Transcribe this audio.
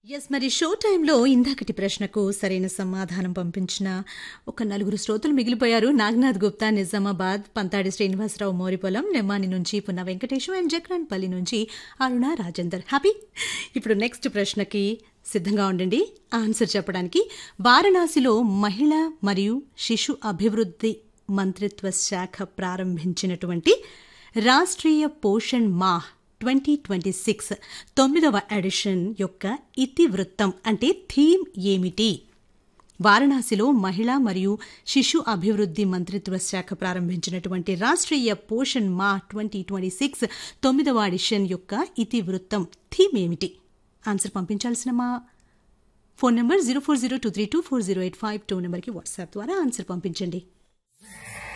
yes మరి show టైంలో ఇందాకటి ప్రశ్నకు సరైన సమాధానం పంపించిన ఒక నలుగురు శ్రోతలు మిగిలిపోయారు నాగనాథ్ గుప్తా నిజామాబాద్ పంతాడి శ్రీనివాసరావు మోరిపొలం నెమ్మాని నుంచి పున్న వెంకటేశం అండ్ జక్రాన్పల్లి నుంచి అరుణ రాజేందర్ హ్యాపీ ఇప్పుడు నెక్స్ట్ ప్రశ్నకి సిద్ధంగా ఉండండి ఆన్సర్ చెప్పడానికి వారణాసిలో మహిళ మరియు శిశు అభివృద్ధి మంత్రిత్వ శాఖ ప్రారంభించినటువంటి Rashtriya Poshan Maah twenty twenty six తొమ్మిదవ ఎడిషన్ యొక్క ఇతివృత్తం అంటే థీమ్ ఏమిటి వారణాసిలో మహిళా మరియు శిశు అభివృద్ధి మంత్రిత్వ శాఖ ప్రారంభించినటువంటి Rashtriya Poshan Maah twenty twenty six తొమ్మిదవ ఎడిషన్ యొక్క ఇతివృత్తం థీమ్ ఏమిటి ఆన్సర్ పంపించాల్సిన మా phone number zero four zero two three two four zero eight five two నెంబర్కి వాట్సాప్ ద్వారా ఆన్సర్ పంపించండి